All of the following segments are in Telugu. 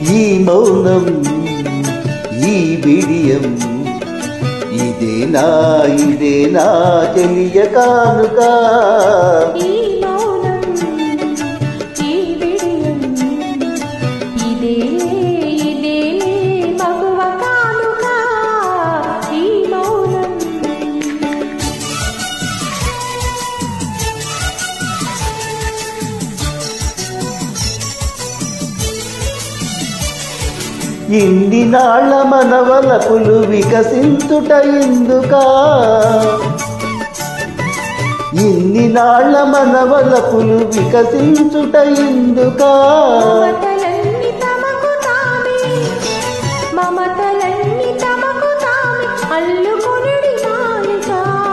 ఈ మౌనం ఈ బిడియం ఇదేనా ఇదేనా చెలియ కానుక ఈ మౌనం ఈ విడియం ఇదే ఇదే మగువ కానుక ఈ మౌనం ఇన్ని నాళ్ళ మనవలపులు వికసించుట ఎందుకా ఇన్ని నాళ్ళ మనవలపులు వికసించుట ఎందుకా మమతలన్నీ తమకు తామే మమతలన్నీ తమకు తామే అల్లుకొనిడి మాలిక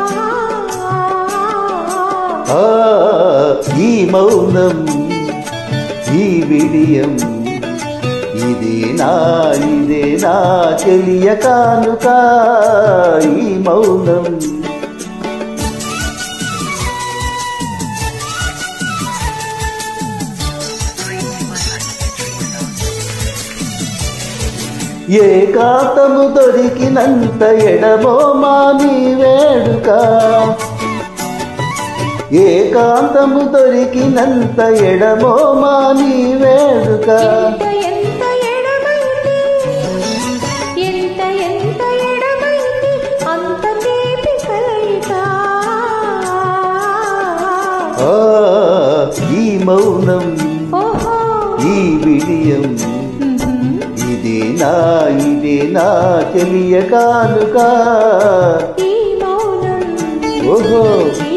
ఆ, ఈ మౌనం ఈ విడియం ఇదేనా ఇదేనా చెలియ కానుక ఈ మౌనం ఏకాంతము దొరికినంత ఎడమో మాని వేడుక ఏకాంతము దొరికినంత ఎడమో మాని వేడుక ఎంత ఎంత ఎడమైంది ఎంత ఎంత ఎడమైంది అంత తీపి కలయిక ఆ, ఈ మౌనం ఓహో ఈ విడియం ఇదేనా ఇదేనా చెలియ కానుక ఈ మౌనం ఓహో ఈ